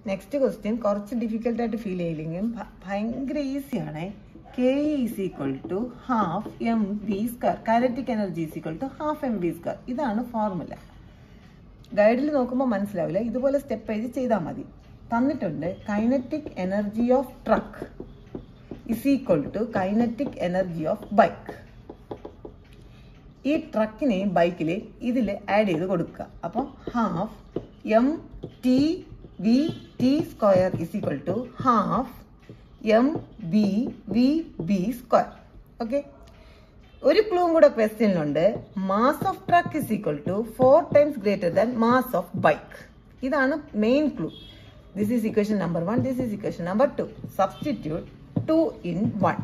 next question കുറച്ച് difficult ആയിട്ട് feel ചെയ്യില്ലെങ്കിലും ഭ- ഭയങ്കര ഈസിയാണ് K is equal to half M B square kinetic energy is equal to half M B square ഇതാണ് ഫോർമുല ഗൈഡിൽ നോക്കുമ്പോൾ മനസ്സിലാവില്ല ഇതുപോലെ സ്റ്റെപ്പ് എഴുതി ചെയ്താൽ മതി തന്നിട്ടുണ്ട് kinetic energy of truck is equal to kinetic energy of bike ഈ ട്രക്കിനെയും ബൈക്കിലെയും ഇതിൽ ആഡ് ചെയ്ത് കൊടുക്കുക അപ്പം half M T V T square is equal to half M B V B square okay ഒരു ക്ലൂവും കൂടെ ക്വസ്റ്റ്യനിലുണ്ട് mass of truck is equal to four times greater than mass of bike ഇതാണ് main clue this is equation number one this is equation number two substitute two in one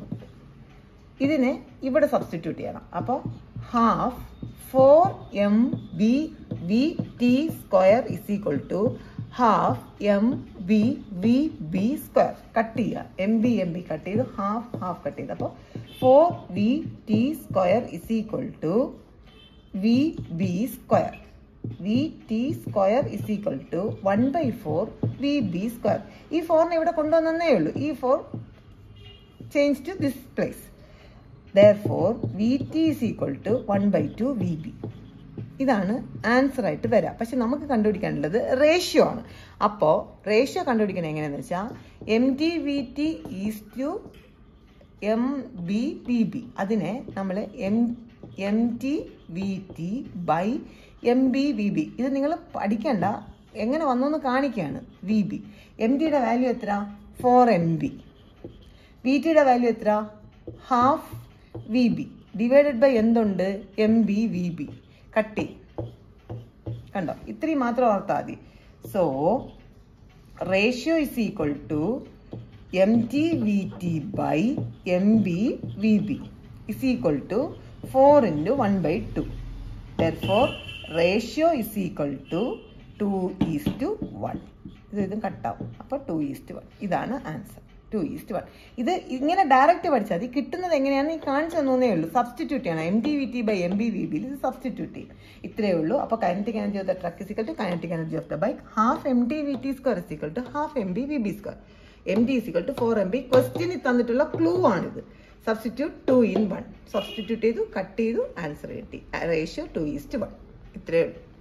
ഇതിനെ ഇവിടെ substitute ചെയ്യണം അപ്പോൾ half four M B V T square is equal to half M B V B square cut ചെയ്യുക M B M B cut ചെയ്ത് half half cut ചെയ്ത് അപ്പോൾ four V T square is equal to V B square V T square is equal to one by four V B square ഈ ഫോറിനെ ഇവിടെ കൊണ്ടുവന്നേ ഉള്ളൂ ഈ four change to this place therefore V T is equal to one by two V B ഇതാണ് answer ആയിട്ട് വരാം പക്ഷെ നമുക്ക് കണ്ടുപിടിക്കാനുള്ളത് റേഷ്യോ ആണ് അപ്പോൾ റേഷ്യോ കണ്ടുപിടിക്കുന്നത് എങ്ങനെയാണെന്ന് വെച്ചാൽ M T V T is to M B V B അതിനെ നമ്മൾ M M T V T by M B V B ഇത് നിങ്ങൾ പഠിക്കണ്ട എങ്ങനെ വന്നു എന്ന് കാണിക്കുകയാണ് വി ബി എം ടിയുടെ വാല്യൂ എത്ര ഫോർ എം ബി വി ടിയുടെ വാല്യൂ എത്ര half V B divided by എന്തുണ്ട് എം ബി വി ബി കട്ടി കണ്ടോ ഇത്രയും മാത്രം ഓർത്താൽ മതി so ratio is equal to M T V T by M B V B is equal to four into one by two therefore ratio is equal to two is to one ഇത് ഇതും കട്ടാവും അപ്പോൾ two is to one ഇതാണ് answer two is to one ഇത് ഇങ്ങനെ direct പഠിച്ചാൽ മതി കിട്ടുന്നത് എങ്ങനെയാണെന്ന് ഈ കാണിച്ചു തന്നേ ഉള്ളൂ സബ്സ്റ്റിറ്റ്യൂട്ട് ചെയ്യണം M T V T by M B V ബിയിൽ ഇത് സബ്സ്റ്റിറ്റ്യൂട്ട് ചെയ്യും ഇത്രയേ ഉള്ളൂ അപ്പോൾ kinetic energy of the truck is equal to kinetic energy of the bike half M T V T square is equal to half M B V B square M T is equal to four M B ക്വസ്റ്റ്യനിൽ തന്നിട്ടുള്ള clue ആണിത് substitute two in one substitute ചെയ്തു cut ചെയ്തു answer കിട്ടി ratio two is to one ഇത്രയേ ഉള്ളൂ